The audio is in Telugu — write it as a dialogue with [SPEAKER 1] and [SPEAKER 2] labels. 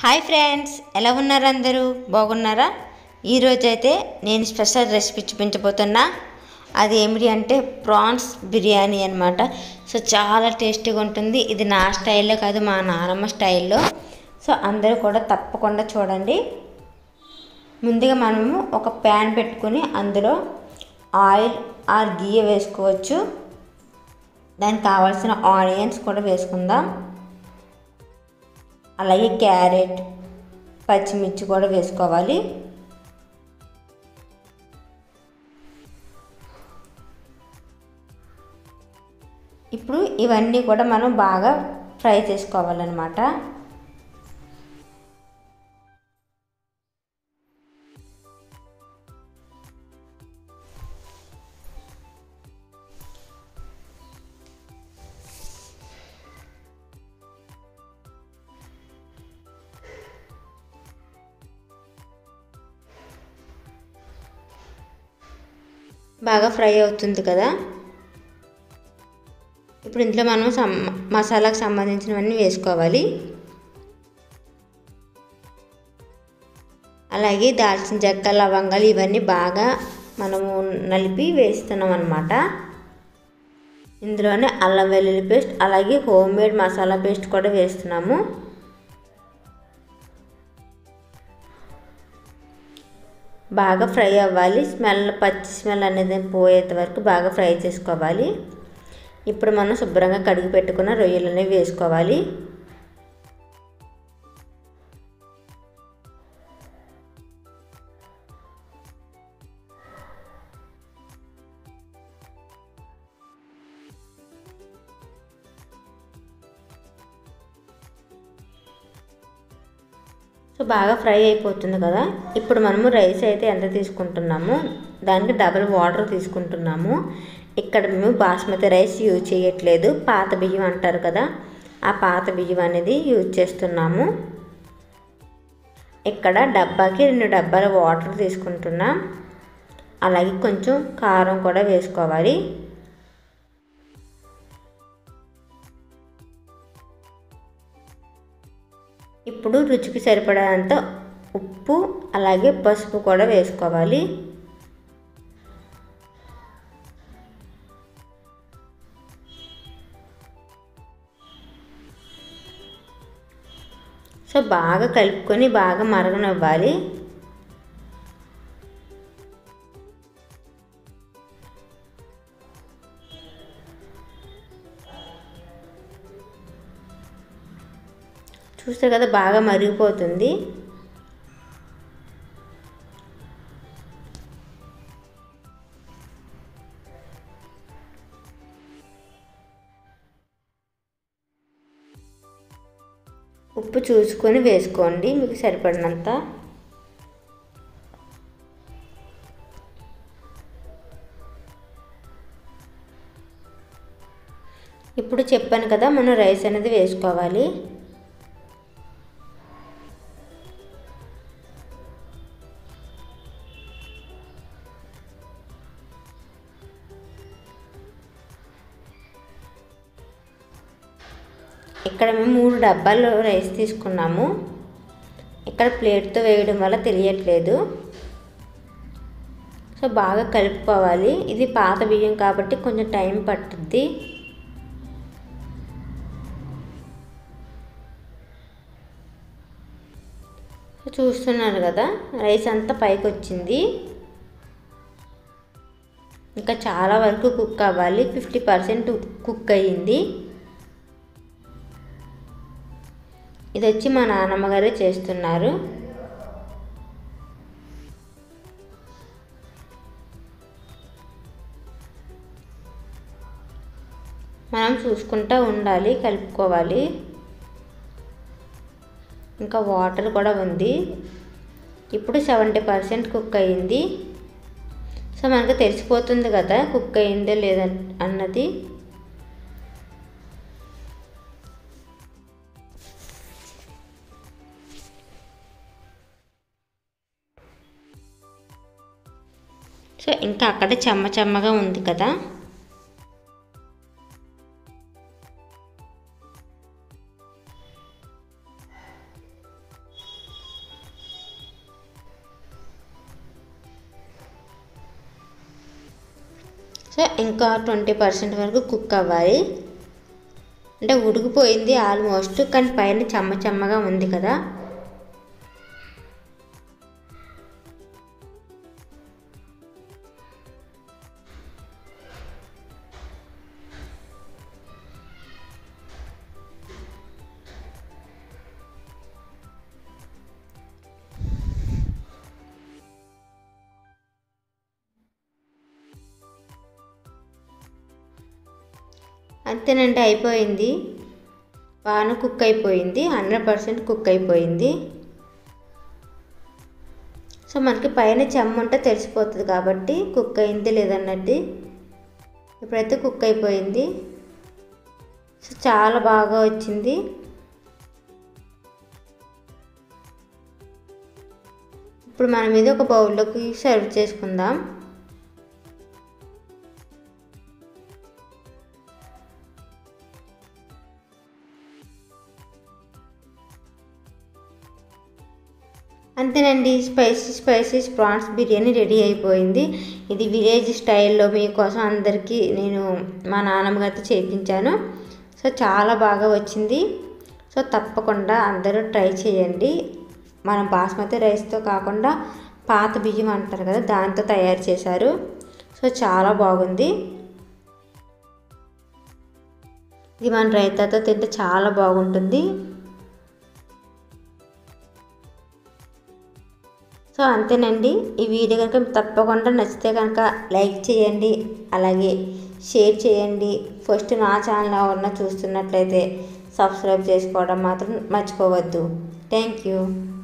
[SPEAKER 1] హాయ్ ఫ్రెండ్స్ ఎలా ఉన్నారు అందరూ బాగున్నారా ఈరోజు అయితే నేను స్పెషల్ రెసిపీ చూపించబోతున్నా అది ఏమిటి అంటే ప్రాన్స్ బిర్యానీ అనమాట సో చాలా టేస్టీగా ఉంటుంది ఇది నా స్టైల్లో కాదు మా నాన్నమ్మ స్టైల్లో సో అందరూ కూడా తప్పకుండా చూడండి ముందుగా మనము ఒక ప్యాన్ పెట్టుకుని అందులో ఆయిల్ ఆర్ గీ వేసుకోవచ్చు దానికి కావాల్సిన ఆనియన్స్ కూడా వేసుకుందాం అలాగే క్యారెట్ పచ్చిమిర్చి కూడా వేసుకోవాలి ఇప్పుడు ఇవన్నీ కూడా మనం బాగా ఫ్రై చేసుకోవాలన్నమాట బాగా ఫ్రై అవుతుంది కదా ఇప్పుడు ఇందులో మనం సమ్ మసాలాకు సంబంధించినవన్నీ వేసుకోవాలి అలాగే దాల్చిన చెక్క లవంగాలు ఇవన్నీ బాగా మనము నలిపి వేస్తున్నాం అనమాట ఇందులోనే అల్లం వెల్లుల్లి పేస్ట్ అలాగే హోమ్ మేడ్ మసాలా పేస్ట్ కూడా వేస్తున్నాము బాగా ఫ్రై అవ్వాలి స్మెల్ పచ్చి స్మెల్ అనేది పోయేంత వరకు బాగా ఫ్రై చేసుకోవాలి ఇప్పుడు మనం శుభ్రంగా కడిగి పెట్టుకున్న రొయ్యలు అనేవి వేసుకోవాలి సో బాగా ఫ్రై అయిపోతుంది కదా ఇప్పుడు మనము రైస్ అయితే ఎంత తీసుకుంటున్నామో దానికి డబల్ వాటర్ తీసుకుంటున్నాము ఇక్కడ మేము బాస్మతి రైస్ యూజ్ చేయట్లేదు పాత బియ్యం అంటారు కదా ఆ పాత బియ్యం అనేది యూజ్ చేస్తున్నాము ఇక్కడ డబ్బాకి రెండు డబ్బాల వాటర్ తీసుకుంటున్నాం అలాగే కొంచెం కారం కూడా వేసుకోవాలి ఇప్పుడు రుచికి సరిపడేంత ఉప్పు అలాగే పసుపు కూడా వేసుకోవాలి సో బాగా కలుపుకొని బాగా మరగనివ్వాలి చూస్తే కదా బాగా మరిగిపోతుంది ఉప్పు చూసుకొని వేసుకోండి మీకు సరిపడినంత ఇప్పుడు చెప్పాను కదా మనం రైస్ అనేది వేసుకోవాలి ఇక్కడ మేము మూడు డబ్బాలు రైస్ తీసుకున్నాము ఇక్కడ ప్లేట్తో వేయడం వల్ల తెలియట్లేదు సో బాగా కలుపుకోవాలి ఇది పాత బియ్యం కాబట్టి కొంచెం టైం పట్టుద్ది చూస్తున్నారు కదా రైస్ అంతా పైకి వచ్చింది ఇంకా చాలా వరకు కుక్ అవ్వాలి ఫిఫ్టీ పర్సెంట్ కుక్ అయ్యింది ఇది వచ్చి మా నాన్నమ్మ గారే చేస్తున్నారు మనం చూసుకుంటూ ఉండాలి కలుపుకోవాలి ఇంకా వాటర్ కూడా ఉంది ఇప్పుడు సెవెంటీ పర్సెంట్ కుక్ అయ్యింది సో మనకు తెలిసిపోతుంది కదా కుక్ అయిందో లేదా అన్నది సో ఇంకా అక్కడ చెమ్మ చెమ్మగా ఉంది కదా సో ఇంకా ట్వంటీ పర్సెంట్ వరకు కుక్ అవ్వాలి అంటే ఉడికిపోయింది ఆల్మోస్ట్ కానీ పైన చెమ్మ చెమ్మగా ఉంది కదా అంతేనండి అయిపోయింది బాగా కుక్ అయిపోయింది హండ్రెడ్ పర్సెంట్ కుక్ అయిపోయింది సో మనకి పైన చెమ్మ ఉంటే తెలిసిపోతుంది కాబట్టి కుక్ అయింది లేదన్నట్టు ఇప్పుడైతే కుక్ అయిపోయింది సో చాలా బాగా వచ్చింది ఇప్పుడు మనం ఇది ఒక బౌల్లోకి సర్వ్ చేసుకుందాం అంతేనండి spicy spicy prawns biryani ready అయిపోయింది ఇది విలేజ్ స్టైల్లో మీకోసం అందరికీ నేను మా నాన్నమ్మ గారితో చేయించాను సో చాలా బాగా వచ్చింది సో తప్పకుండా అందరూ ట్రై చేయండి మనం బాస్మతి రైస్తో కాకుండా పాత బియ్యం అంటారు కదా దాంతో తయారు చేశారు సో చాలా బాగుంది ఇది మన రైతాతో తింటే చాలా బాగుంటుంది సో అంతేనండి ఈ వీడియో కనుక తప్పకుండా నచ్చితే కనుక లైక్ చేయండి అలాగే షేర్ చేయండి ఫస్ట్ నా ఛానల్ ఎవరన్నా చూస్తున్నట్లయితే సబ్స్క్రైబ్ చేసుకోవడం మాత్రం మర్చిపోవద్దు థ్యాంక్ యూ